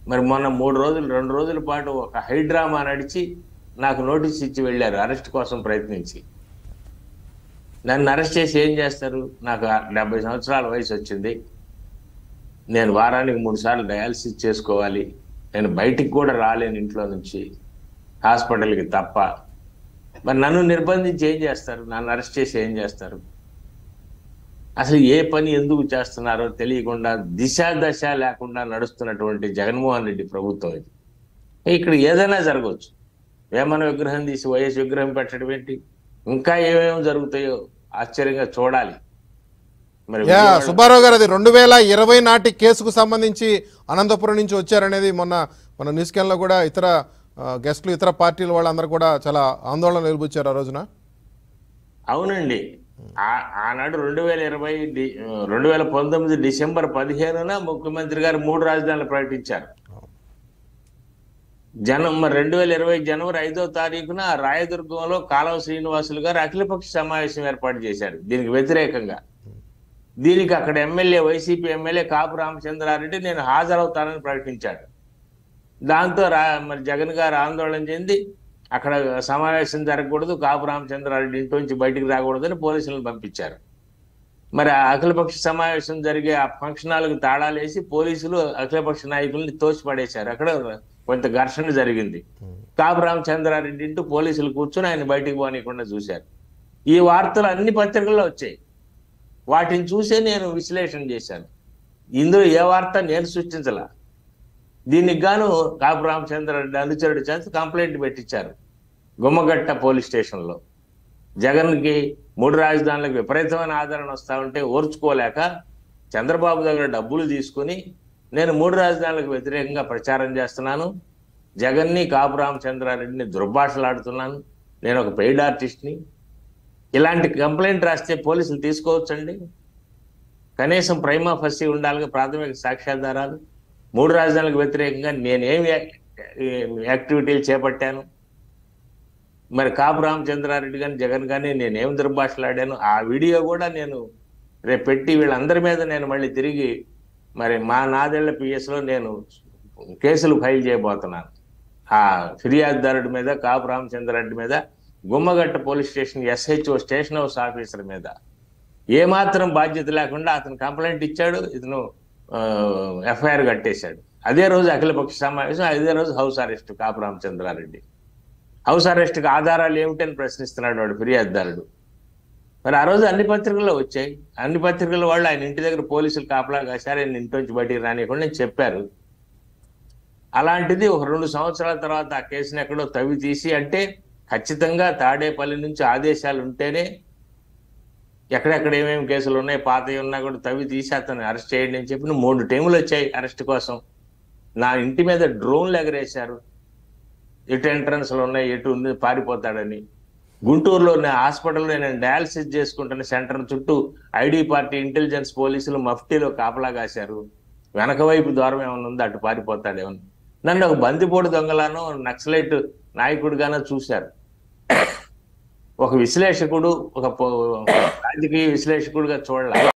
మరి మొన్న మూడు రోజులు రెండు రోజుల పాటు ఒక హైడ్రామా నడిచి నాకు నోటీస్ ఇచ్చి వెళ్ళారు అరెస్ట్ కోసం ప్రయత్నించి నన్ను అరెస్ట్ చేసి ఏం చేస్తారు నాకు డెబ్బై సంవత్సరాల వయసు వచ్చింది నేను వారానికి మూడు సార్లు డయాలసిస్ చేసుకోవాలి నేను బయటికి కూడా రాలేను ఇంట్లో నుంచి హాస్పిటల్కి తప్ప మరి నన్ను నిర్బంధించి ఏం చేస్తారు నన్ను అరెస్ట్ చేసి ఏం చేస్తారు అసలు ఏ పని ఎందుకు చేస్తున్నారో తెలియకుండా దిశ దశ లేకుండా నడుస్తున్నటువంటి జగన్మోహన్ రెడ్డి ప్రభుత్వం ఇది ఇక్కడ ఏదైనా జరగవచ్చు వేమన విగ్రహం తీసి వైఎస్ విగ్రహం పెట్టడం ఏంటి ఇంకా ఏమేమి జరుగుతాయో ఆశ్చర్యంగా చూడాలి మరి యా విజయవాడ- సుబ్బారావు గారు అది రెండు వేల ఇరవై నాటి కేసుకు సంబంధించి అనంతపురం నుంచి వచ్చారనేది మొన్న మన న్యూస్ క్యాన్లో కూడా ఇతర ఆ, గెస్టులు ఇతర పార్టీల వాళ్ళందరూ కూడా చాలా ఆందోళన నిలిపించారు ఆ రోజున అవునండి ఆ- ఆనాడు రెండు వేల ఇరవై డి- రెండు వేల పంతొమ్మిది డిసెంబర్ పదిహేనున ముఖ్యమంత్రి గారు మూడు రాజధానులు ప్రకటించారు జనం మరి రెండు వేల ఇరవై జనవరి ఐదో తారీఖున రాయదుర్గంలో కాలువ శ్రీనివాసులు గారు అఖిలపక్ష సమావేశం ఏర్పాటు చేశారు దీనికి వ్యతిరేకంగా దీనికి అక్కడ MLA YCP MLA Kapu Ramachandra Reddy నేను హాజరవుతానని ప్రకటించాడు దాంతో రా మరి జగన్ గారు ఆందోళన చెంది అక్కడ సమావేశం జరగకూడదు కాపు రామచంద్రారెడ్డి ఇంటి నుంచి బయటికి రాకూడదని పోలీసులను పంపించారు మరి ఆ అఖిలపక్ష సమావేశం జరిగే ఆ ఫంక్షన్ హాల్కి తాళాలు వేసి పోలీసులు అఖిలపక్ష నాయకుల్ని తోసిపడేశారు అక్కడ కొంత ఘర్షణ జరిగింది కాపు రామచంద్రారెడ్డి ఇంటూ పోలీసులు కూర్చొని ఆయన బయటికి పోనీయకుండా చూశారు ఈ వార్తలు అన్ని పత్రికల్లో వచ్చాయి వాటిని చూసే నేను విశ్లేషణ చేశాను ఇందులో ఏ వార్త నేను సృష్టించలా దీనికి గాను కాపు రామచంద్రారెడ్డి అనుచరుడు చేత కంప్లైంట్ పెట్టించారు గుమ్మగట్ట పోలీస్ స్టేషన్లో జగన్కి మూడు రాజధానులకు విపరీతమైన ఆదరణ వస్తా ఉంటే ఓర్చుకోలేక చంద్రబాబు దగ్గర డబ్బులు తీసుకుని నేను మూడు రాజధానులకు వ్యతిరేకంగా ప్రచారం చేస్తున్నాను జగన్ని కాపు రామచంద్రారెడ్డిని దుర్భాషలాడుతున్నాను నేను ఒక పెయిడ్ ఆర్టిస్ట్ని ఇలాంటి కంప్లైంట్ రాస్తే పోలీసులు తీసుకోవచ్చండి కనీసం ప్రైమా ఫసి ఉండాలిగా ప్రాథమిక సాక్ష్యాధారాలు మూడు రాజధానులకు వ్యతిరేకంగా నేనేమి యాక్- యాక్టివిటీలు చేపట్టాను మరి కాపు రామచంద్రారెడ్డి కానీ జగన్ కానీ నేనేం దుర్భాషలాడాను ఆ వీడియో కూడా నేను రేపు పెట్టి వీళ్ళందరి మీద నేను మళ్ళీ తిరిగి మరి మా నాదేళ్ల పిఎస్లో నేను కేసులు ఫైల్ చేయబోతున్నాను ఆ ఫిర్యాదుదారుడి మీద కాపు రామచంద్రారెడ్డి మీద Gummagatta police station SHO station house officer మీద ఏమాత్రం బాధ్యత లేకుండా అతను కంప్లైంట్ ఇచ్చాడు ఇతను ఎఫ్ఐఆర్ కట్టేశాడు అదే రోజు అఖిలపక్ష సమావేశం అదే రోజు house arrest Kapu Ramachandra Reddy house అరెస్ట్కి ఆధారాలు ఏమిటని ప్రశ్నిస్తున్నాడు వాడు ఫిర్యాదుదారుడు మరి ఆ రోజు అన్ని పత్రికల్లో వచ్చాయి అన్ని పత్రికల వాళ్ళు ఆయన ఇంటి దగ్గర పోలీసులు కాపలా కాశారు ఆయన ఇంటి నుంచి బయటికి రానియకుండా చెప్పారు అలాంటిది ఒక రెండు సంవత్సరాల తర్వాత ఆ కేసుని ఎక్కడో తవ్వి తీసి అంటే ఖచ్చితంగా తాడేపల్లి నుంచి ఆదేశాలు ఉంటేనే ఎక్కడెక్కడ ఏమేమి కేసులు ఉన్నాయి పాతవి ఉన్నా కూడా తవ్వి తీసి అతన్ని అరెస్ట్ చేయండి అని చెప్పి మూడు టైములు వచ్చాయి అరెస్ట్ కోసం నా ఇంటి మీద డ్రోన్లు ఎగరేశారు ఎటు ఎంట్రన్స్ లో ఉన్నాయి ఎటు ఉంది పారిపోతాడని గుంటూరులో నా హాస్పిటల్లో నేను డయాలసిస్ చేసుకుంటున్న సెంటర్ చుట్టూ ఐడి పార్టీ ఇంటెలిజెన్స్ పోలీసులు మఫ్టీలో కాపలా కాశారు వెనక వైపు ద్వారం ఏమైనా ఉందో అటు పారిపోతాడేమో నన్ను ఒక బందిపోటు దొంగలానో నక్సలైట్ నాయకుడిగానో చూశారు ఒక విశ్లేషకుడు ఒక పో- రాజకీయ విశ్లేషకుడిగా చూడాలి